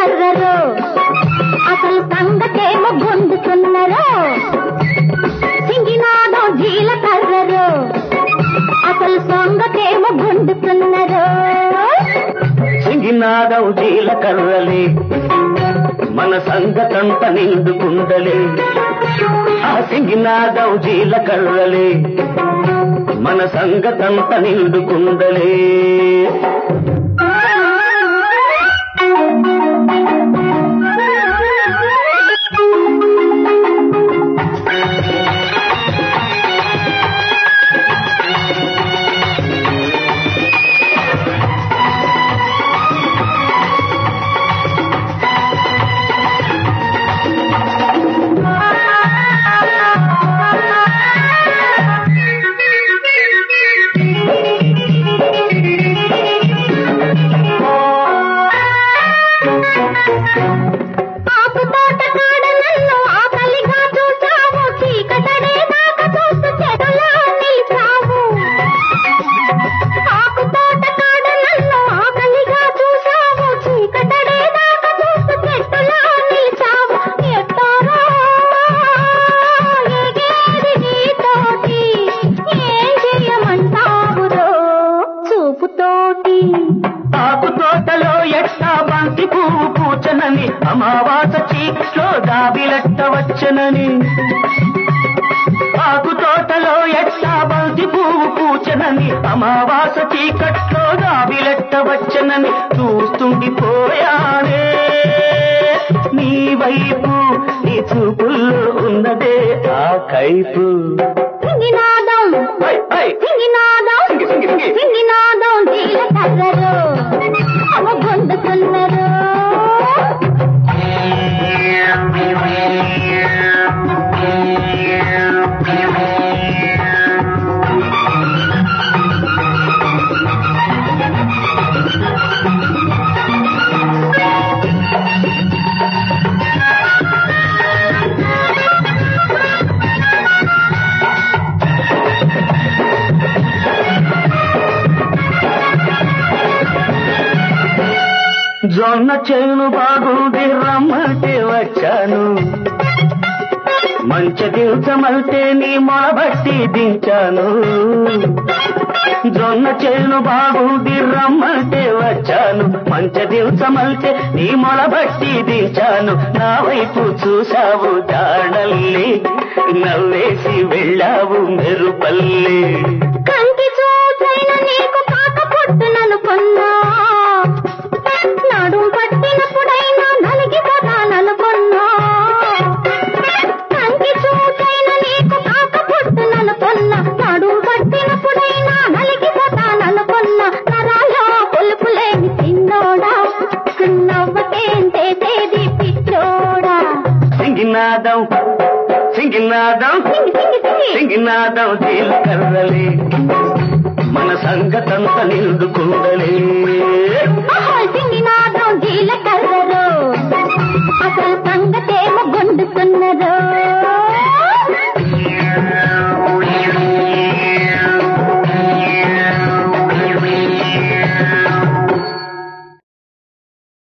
కర్రరు అసలు సంగతేమో గుండుతున్నారు సింగినాదం జీల కర్రరు అసలు సంగతేమో గుండుతున్నారు సింగినాదవు జీలకర్రలే మన సంగతంత నిండుకుండలే ఆ సింగినాదవు జీలకర్రలే మన సంగతంత నిండుకుండలే ఆకు తోట కాడ నన్ను ఆకలిగా చూసావు చీకటడే దాకా చూస్తూ చెడులా నిలిచావు ఆకు తోట కాడ నన్ను ఆకలిగా చూసావు చీకటడే దాకా చూస్తూ చెట్టులా నిలిచావు ఎట్టారో ఎగేది నీతోటి ఏం చెయ్యమంటావురో చూపుతోటి ఆకు తోటలో ఎట్టా బంతి పువ్వు పూచనని అమావాస చీకట్లో దాబిలెట్ట వచ్చనని ఆకు తోటలో ఎట్టా బంతి పువ్వు పూచనని అమావాస చీకట్లో దాబిలెట్ట వచ్చనని చూస్తుండిపోయానే నీ వైపు నీ చూపుల్లో ఉన్నదే ఆ కైపు సింగినాదం హై, హై. సింగినాదం సింగి, సింగి, సింగి. సింగినాదం జీల కర్రరు అవ గుండుతున్నారు జొన్న చేను బాగుంది రమ్మంటే వచ్చాను మంచి దించమంటే నీ మొలబట్టి దించాను జొన్న చేను బాగుంది రమ్మంటే వచ్చాను మంచి దించమంటే నీ మొలబట్టి దించాను నా వైపు చూసావు దాడల్లి నవ్వేసి వెళ్ళావు మెరుపల్లి కంటి చూసైన నీకు కాక పుట్టుననుకున్నా నడుం పట్టినప్పుడైనా నలిగిపోతాననుకున్నా కంటి చూసైన నీకు కాక పుట్టుననుకున్నా నడుం పట్టినప్పుడైనా నలిగిపోతాననుకున్నా నరాలో పులుపులేని చిన్నోడా నవ్వకేం చేసేది పిచ్చోడా సింగినాదం సింగినాదం సింగి సింగి సింగి సింగినాదం జీలకర్రలే మన సంగతంత నిండుకుండలే